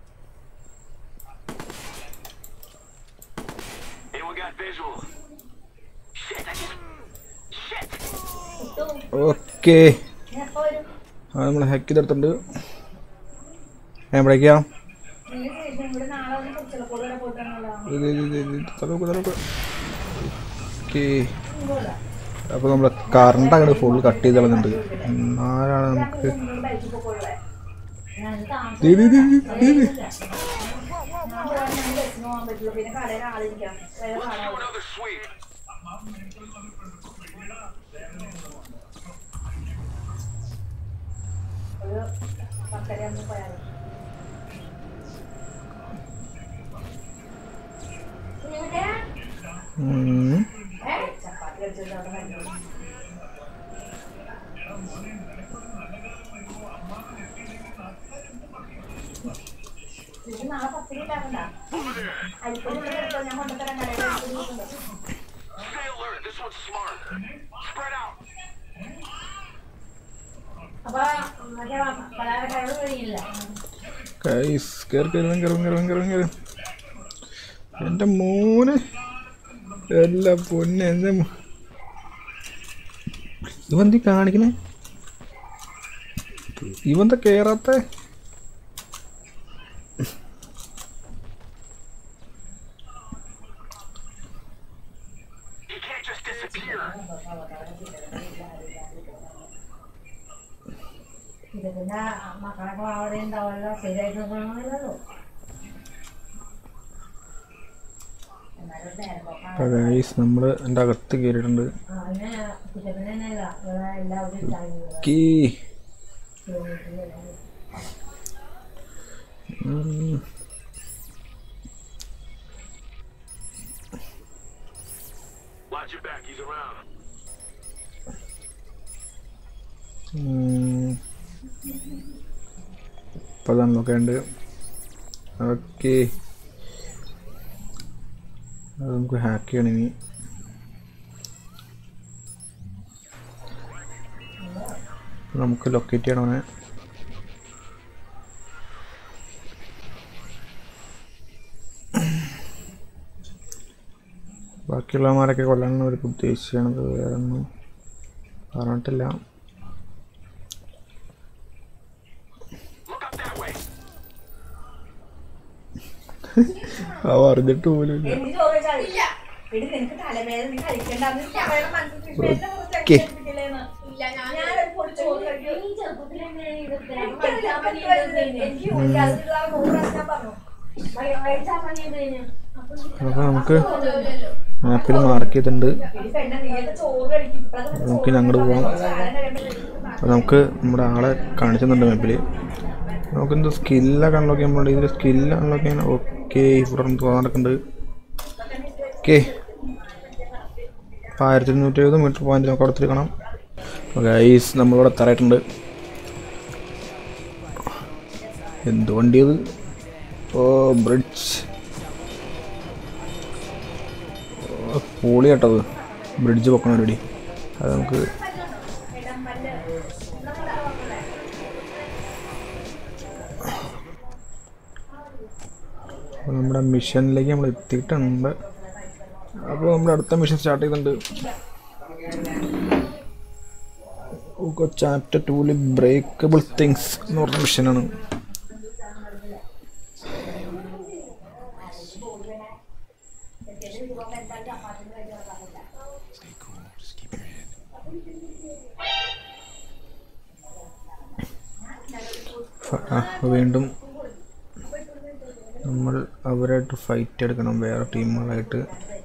Hey, we got visual. Okay ഞാൻ എപ്പോ വരും അത് നമ്മൾ ഹാക്ക് ചെയ്തെടുത്തിട്ടുണ്ട് എവിടേക്കാ നിങ്ങൾ സ്റ്റേഷൻ ഇവിടെ നാളെ ഒന്ന് കുറിച്ചുള്ള വരെ പോയിട്ടാണല്ലോ ഇത് ഇത് ഇത് ഇത് തലവെക്ക് തലവെക്ക് ഓക്കെ അപ്പോൾ നമ്മൾ കറണ്ട് അങ്ങോട്ട് ഫുൾ കട്ട് ചെയ്ത് കളഞ്ഞിട്ടുണ്ട് എന്നാലാണ് നമുക്ക് ബൈക്കിൽ പോയിക്കോളേ ഞാൻ ദേ, ദേ, ദേ, ദേ, ദേ, ദേ. ഞാൻ ബസ്സിന് പോകാൻ പറ്റുള്ളൂ പിന്നെ കടയിൽ ആളിരിക്കാം വേറെ കാണാം ഒരു പത്തര ആകുമ്പോൾ പോയാൽ ഉം. ചപ്പാത്തി കഴിച്ചിട്ട് അവിടെ കഴിഞ്ഞു ഇത് നാളെ പത്തിരി ഉണ്ടാക്കണ്ട അരിപ്പൊടി ഇവിടെ എടുത്തോ ഞാൻ കൊണ്ടുതരാൻ കടയിൽ അരിപ്പൊടി ഇരിപ്പുണ്ട്. Stay alert. This one's smart. Spread out. അപ്പൊ മറ്റേ പലഹാരക്കാരോട് കഴിയില്ല ഗൈസ് കയറി കയറും കയറും കയറും കയറും കയറും എൻ്റെ മോന് എല്ലാ പൊന്നെ എൻ്റെ മോ- ഇവന്തി കാണിക്കണേ ഇവന്താ കേറാത്ത He can't just disappear. ഇത് പിന്നെ മക്കളൊക്കെ അവിടെ ഉണ്ടാവുമല്ലോ ശരിയായിട്ട് നോക്കണമെന്നില്ലല്ലോ എന്നാലും ഒരു നേരം പോക്കാണ് ഗൈസ് നമ്മൾ എൻ്റെ അകത്ത് കയറിയിട്ടുണ്ട് ആ, പിന്നെ കുറ്റത്തിന് തന്നെയല്ല ഇവിടെ എല്ലാവരും ഉണ്ടായിരുന്നു കീ ഉം. Watch your back. He's around. ഉം. ഇപ്പൊ അതൊക്കെ ഉണ്ട് ഓക്കെ അത് നമുക്ക് ഹാക്ക് ചെയ്യണം ഇനി നമുക്ക് ലൊക്കേറ്റ് ചെയ്യണം അവനെ ബാക്കിയുള്ളവന്മാരൊക്കെ കൊല്ലാനാണ് അവർക്ക് ഉദ്ദേശിച്ചത് വേറെ ഒന്നും പറഞ്ഞിട്ടില്ല അവ അറിഞ്ഞിട്ട് പോലും ഇല്ല എനിക്ക് ചോറ് കഴിച്ചാൽ ഇല്ല എടി നിനക്ക് തലവേദന നീ കഴിക്കണ്ടെന്ന് എനിക്ക് അവരുടെ മനസ്സിൽ കൃഷ്ണ എന്നെ കുറിച്ച് ഓക്കേ. അടിച്ചേൽപ്പിക്കില്ലേന്ന്. ഞാനൊരു പൊടി ചോറ് കഴിക്കും. എനിക്ക് അറിയാൻ പറ്റുമായിരുന്നു. എനിക്ക് ഒഴിക്കാതിരുന്ന ആ നൂറ് പ്രാവശ്യം ഞാൻ പറഞ്ഞു. വയ- കഴിച്ചാൽ മതി ഇതിന്. അപ്പൊ അപ്പോൾ നമുക്ക് മാപ്പിൽ മാർക്ക് ചെയ്തിട്ടുണ്ട് എടി പെണ്ണെ, നീയൊക്കെ ചോറ് കഴിക്കും. ഇപ്പഴത്തെ നമുക്ക് ഇനി അങ്ങോട്ട് പോവാം സാധനം കഴിയുമ്പോൾ അപ്പോൾ നമുക്ക് നമ്മുടെ ആളെ കാണിക്കുന്നുണ്ട് മാപ്പിൽ നമുക്ക് എന്ത് സ്കില്ലൊക്കെ അൺലോക്ക് ചെയ്യാൻ വേണ്ടി ഇതിൽ സ്കില്ല് അൺലോക്ക് ചെയ്യാൻ ഓക്കെ ഇവിടെ തോന്നാൻ നടക്കുന്നുണ്ട് ഓക്കെ അപ്പോൾ ആയിരത്തി ഇരുന്നൂറ്റി എഴുപത് മീറ്റർ പോയിന്റ് നമുക്ക് അവിടെ കാണാം ഗൈസ് നമ്മളിവിടെ എത്താറായിട്ടുണ്ട് എന്ത് വണ്ടിയത് ഓ ബ്രിഡ്ജ് പൊളി കേട്ടത് ബ്രിഡ്ജ് പൊക്കണ പരിപാടി അത് നമുക്ക് അപ്പോൾ നമ്മുടെ മിഷനിലേക്ക് നമ്മൾ എത്തിയിട്ടുണ്ട് അപ്പോൾ നമ്മുടെ അടുത്ത മിഷൻ സ്റ്റാർട്ട് ചെയ്തിട്ടുണ്ട് ചാപ്റ്റർ ടൂല് ബ്രേക്കബിൾ തിങ്സ് എന്ന് പറഞ്ഞ മിഷനാണ് ഫ- ആ, വീണ്ടും നമ്മൾ അവരായിട്ട് ഫൈറ്റ് എടുക്കണം വേറെ ടീമുകളായിട്ട്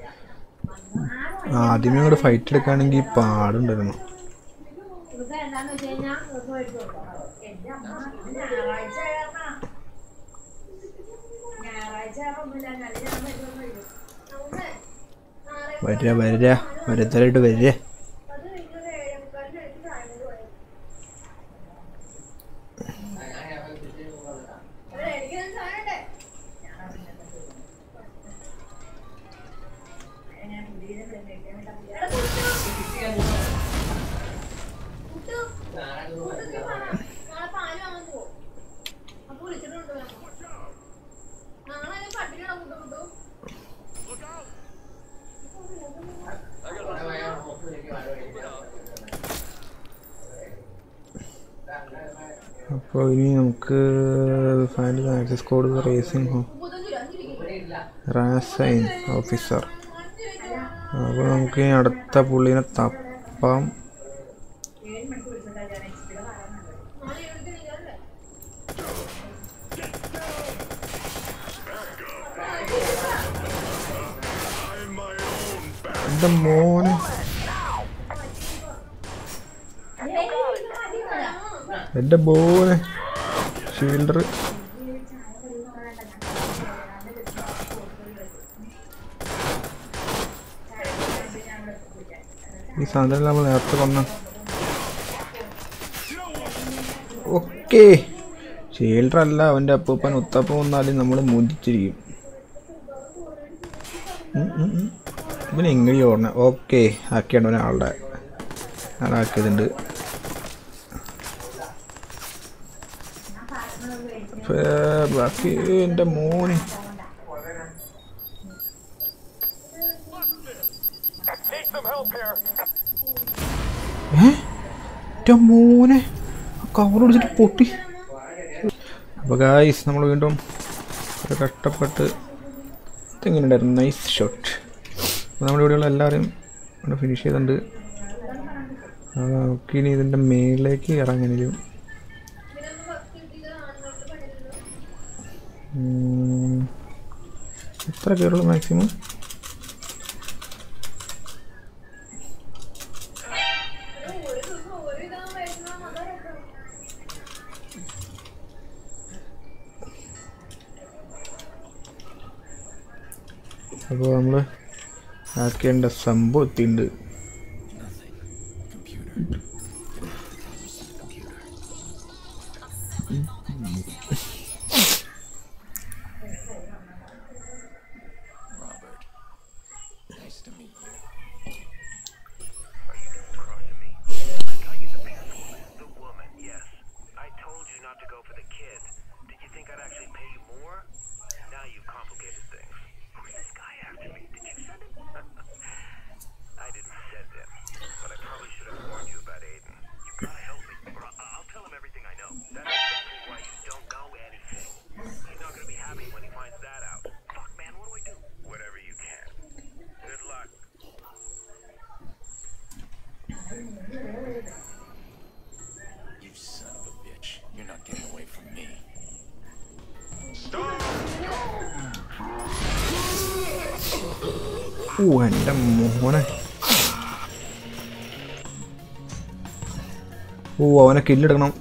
ആദ്യമേ അങ്ങോട്ട് ഫൈറ്റ് എടുക്കുകയാണെങ്കിൽ പാടുണ്ടായിരുന്നു ഇത് എന്താന്ന് വെച്ച് കഴിഞ്ഞാൽ ഇവർക്ക് മേടിച്ച് കൊടുക്കണം. എന്റെ അമ്മ ഇത് ഞായറാഴ്ച കാരണം ഞായറാഴ്ച കാരണം ഒന്നുമില്ല നല്ല ഞാൻ മേടിച്ചോണ്ട് വരും. നമുക്ക് നാളെ വരിക വരിക വരത്തലായിട്ട് വരിക അത് കഴിഞ്ഞൊരു ഏഴേ മുക്കാലിന് എനിക്ക് ചായ കൊണ്ട് പോയത്. അതെ, എനിക്കൊരു ചായ ഉണ്ട്. ഞാൻ അതിന്റെ അടുത്ത് പോയി. ഞാൻ പുതിയ പ്ലേറ്റ് എടാ, കുട്ടു. കുട്ടു. കുട്ടുക്ക് വേണം. നാളെ പാല് വാങ്ങാൻ പോവും. അപ്പൊ വിളിച്ചിട്ടുണ്ട് വേണം. നാളെ അതിന് പട്ടിണിയാണോ കുട്ടു കുട്ടു? അപ്പോൾ ഇനി നമുക്ക് ഫൈൻഡ് ആക്സസ് കോഡ് റേസിംഗ് റാസൈൻ ഓഫീസർ അപ്പോൾ നമുക്ക് ഇനി അടുത്ത പുള്ളീനെ തപ്പാം എൻ്റെ മോനെ എൻ്റെ മോനെ ഷീൽഡർ ഈ സാധനം നമ്മൾ നേരത്തെ കൊന്ന ഓക്കെ ഷീൽഡർ അല്ല അവൻ്റെ അപ്പൂപ്പൻ ഉത്തപ്പം വന്നാലും നമ്മൾ മുഞ്ചിച്ചിരിക്കും ഉം, ഉം, ഉം. ഇവന് എങ്ങനെ ഓടണം ഓക്കെ ആക്കിയാണ് ഒരാളുടെ ആളാക്കിയതുണ്ട് ഫേ- ബാക്കി എൻ്റെ മോന് Need some help here. ഏ എൻ്റെ മോനെ കവർ പിടിച്ചിട്ട് പൊട്ടി അപ്പോൾ ഗായ്സ് നമ്മൾ വീണ്ടും ഒരു കഷ്ടപ്പെട്ട് ഇതെങ്ങനെ ഉണ്ടായിരുന്നു നൈസ് ഷോട്ട് അപ്പോൾ നമ്മുടെ ഇവിടെയുള്ള എല്ലാവരും ഇവിടെ ഫിനിഷ് ചെയ്തിട്ടുണ്ട് ആ, നമുക്ക് ഇനി ഇതിൻ്റെ മേളിലേക്ക് ഇറങ്ങാനും എത്ര കയറുള്ളൂ മാക്സിമം അപ്പോൾ നമ്മൾ ആക്കേണ്ട സംഭവം എത്തിയിട്ടുണ്ട് Nice to meet you. The woman, yes. I told you not to go for the kid. Did you think I'd actually pay you more? Now you've complicated things. Who's this guy after me? Did you send him? I didn't send him, but I probably should have warned you about Aiden. You gotta help me, or I'll, I'll tell him everything I know. That's exactly why you don't know anything. He's not gonna be happy when he finds that out. Fuck, man, what do I do? Whatever you can. Good luck. You son of a bitch. You're not getting away from me. ഓ എൻ്റെ മോനെ ഓ അവനെ കില്ലെടുക്കണം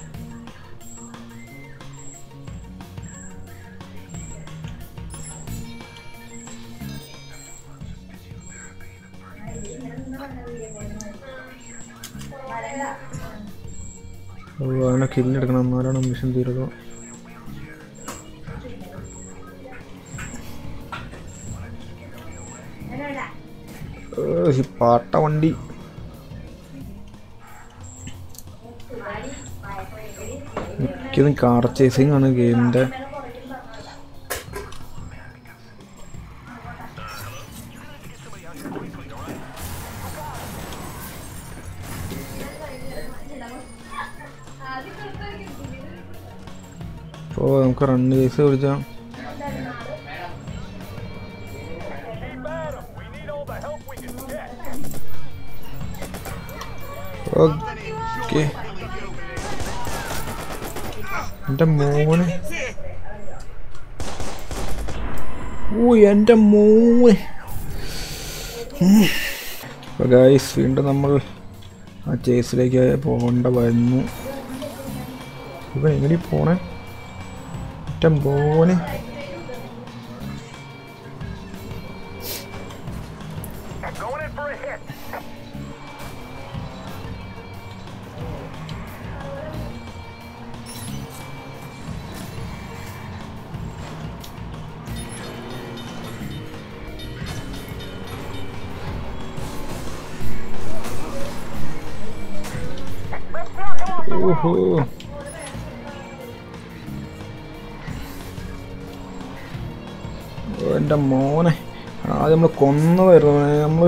ഓ അവനെ കില്ലെടുക്കണം എന്നാലാണ് mission തീരുക ഏ, ഈ പാട്ട വണ്ടി മിക്കതും കാർ ചേസിങ് ആണ് ഗെയിമിന്റെ ഓ നമുക്ക് റൺ കേസ് പിടിച്ചാൽ ഓക്കെ എൻ്റെ മോനെ ഓ എൻ്റെ മോനെ അപ്പോൾ ഗായ്സ് വീണ്ടും നമ്മൾ ആ ചേസിലേക്ക് പോകേണ്ട വരുന്നു ഇവൻ എങ്ങനെ പോണേ എൻ്റെ മോനെ Going in for a hit. ഓഹോ ഓ, എൻ്റെ മോനെ ആദ്യം നമ്മൾ കൊന്നതായിരുന്നു നമ്മൾ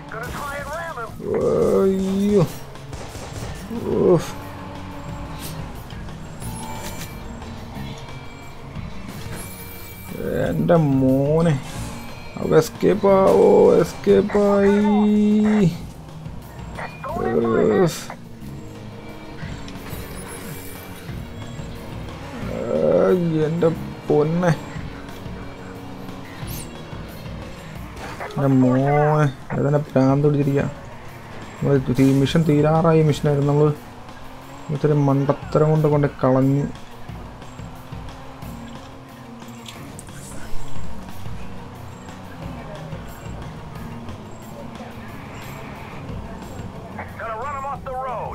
അയ്യോ ഓഫ് എൻ്റെ മോനെ അവ എസ്കേപ്പ് ആവോ എസ്കേപ്പ് ആയി ഉഫ്. ആയ്, എൻ്റെ പൊന്നെ എൻ്റെ മോനെ അതിനെ പ്രാന്ത് പിടിച്ചിരിക്കുക നമ്മൾ ഈ മിഷൻ തീരാറായി മിഷനായിരുന്നു നമ്മൾ ഇത്തിരി മണ്ടത്തരം കൊണ്ട് കൊണ്ട് കളഞ്ഞ് Gonna run him off the road.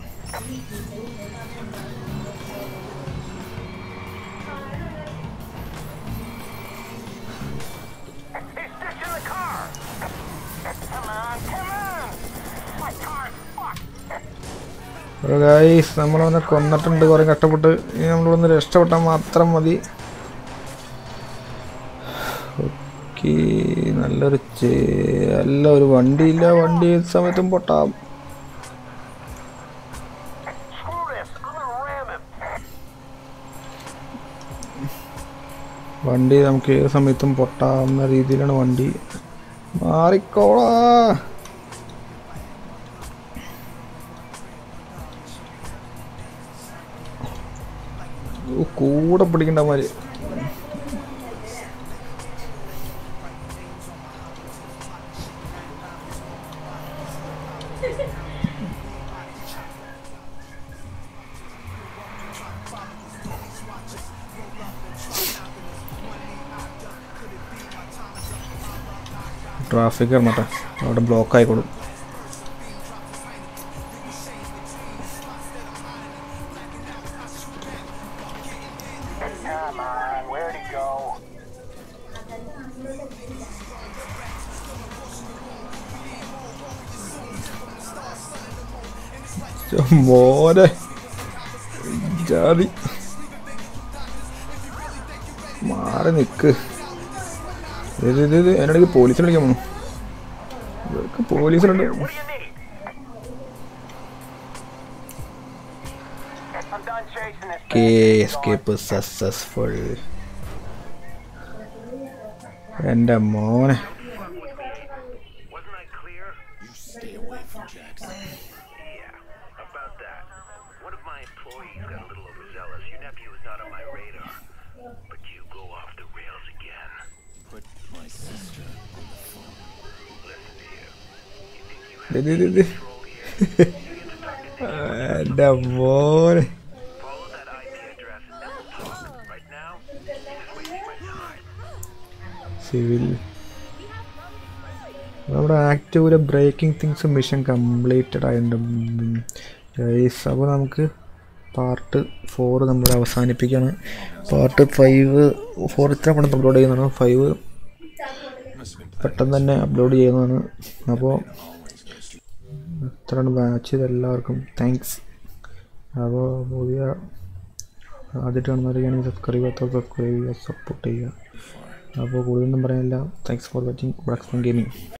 He's ditching the car. Come on, come on. My car's fucked. Guys നമ്മളവനെ കൊന്നിട്ടുണ്ട് കുറേ കഷ്ടപ്പെട്ട് ഇനി നമ്മളൊന്ന് രക്ഷപ്പെട്ടാൽ മാത്രം മതി ഓക്കെ നല്ലൊരു ചേ- നല്ല ഒരു വണ്ടിയില്ല വണ്ടി ഏത് സമയത്തും പൊട്ടാം Screw this. I'm gonna ram him. വണ്ടി നമുക്ക് ഏത് സമയത്തും പൊട്ടാവുന്ന രീതിയിലാണ് വണ്ടി മാറിക്കോളാ ഓ, കൂടെ പിടിക്കണ്ട മാതിരി ട്രാഫിക് ഇറങ്ങട്ടെ അവിടെ ബ്ലോക്ക് ആയിക്കോളും Come on, where'd he go? മോനെ ജാതി മാറി നിക്ക് ഇത് ഇത് ഇത് എന്നോട് പോലീസിനെ വിളിക്കാൻ പോണു ഇവർക്ക് പോലീസിലുണ്ട് I'm done chasing this കേ എസ്കേപ്പ് സക്സസ്ഫുൾ എൻ്റെ മോനെ Wasn't I clear? You stay away from Jackson. Yeah, about that. One of my employees got a little overzealous. Your nephew was not on my radar. But you go off the rails again. Put my sister on the phone. Listen to you. ഇത് ഇത് ഇത് എൻ്റെ മോനെ Follow that IP address and we'll talk. Right now, you're just wasting my time. സിവിൽ നമ്മുടെ active breaking things mission completed ആയിട്ടുണ്ട് guys അപ്പോൾ നമുക്ക് പാർട്ട് ഫോർ നമ്മൾ അവസാനിപ്പിക്കുകയാണ് പാർട്ട് ഫൈവ് ഫോർ ഇത്ര പണം അപ്ലോഡ് ചെയ്യുന്നതാണ് ഫൈവ് പെട്ടെന്ന് തന്നെ അപ്ലോഡ് ചെയ്യുന്നതാണ് അപ്പോൾ ഇത്രയാണ് ബാച്ച് ചെയ്ത എല്ലാവർക്കും താങ്ക്സ് അപ്പോൾ പുതിയ ആദ്യമായിട്ട് കാണുന്നവരൊക്കെയാണെങ്കിൽ സബ്സ്ക്രൈബ് ചെയ്യാത്ത സബ്സ്ക്രൈബ് ചെയ്യുക സപ്പോർട്ട് ചെയ്യുക അപ്പോൾ കൂടുതലൊന്നും പറയാനില്ല thanks for watching Black gaming